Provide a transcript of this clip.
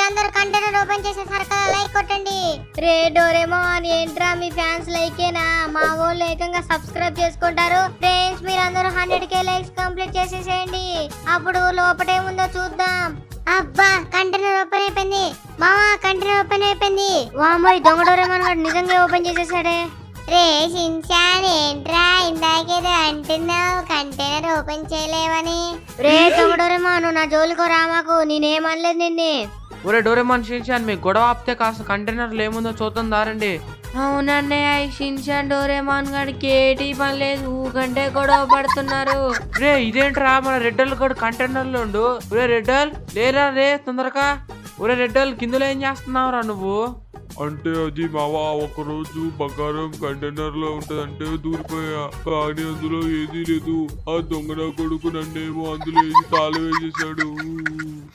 మీరందరూ container open చేసేసారు కదా లైక్ కొట్టండి రే డోరేమోన్ ఏంట్రా మీ ఫ్యాన్స్ లైకేనా మా వాళ్ళు ఏకంగా సబ్స్క్రైబ్ చేసుకుంటారు ఫ్రెండ్స్ మీరందరూ హండ్రెడ్ కే లైక్స్ కంప్లీట్ చేసేసేయండి అప్పుడు లోపటేముందో చూద్దాం అబ్బా కంటైనర్ ఓపెన్ అయిపోయింది మామా కంటైనర్ ఓపెన్ అయిపోయింది వామ్మాయి దొంగ డోరేమోన్ గారు నిజంగా ఓపెన్ చేసేసాడే రే షిన్చాన్ ఏంట్రా ఇందాకేదో అంటున్నావు కంటైనర్ ఓపెన్ చేయలేవని రే దొంగ డోరేమోన్ నువ్వు నా జోలికో రామాకు నేనేమనలేదు నిన్నే ఒరే డోరేమాన్ షిన్చాన్ మీ గొడవ ఆపితే కాస్త కంటైనర్లు ఏముందో చూద్దాం దారండి అవునండి ఈ షిన్షాన్ డోరేమాన్ గారికి ఏటి పని లేదు ఊకంటే గొడవ పడుతున్నారు రే ఇదేంట్రా మన రెడ్డల్ కూడా కంటైనర్లో ఉండు ఒరే రెడ్డల్ లేరా రే తొందరగా ఒరే రెడ్డల్ కిందలో ఏం చేస్తున్నావురా నువ్వు అంటే అది మావా ఒకరోజు బంగారం కంటైనర్ లో ఉంటదంటే దూరిపోయా కానీ అందులో ఏదీ లేదు ఆ దొంగ నా కొడుకు నన్నేమో అందులో వేసి తాళం వేసేసాడు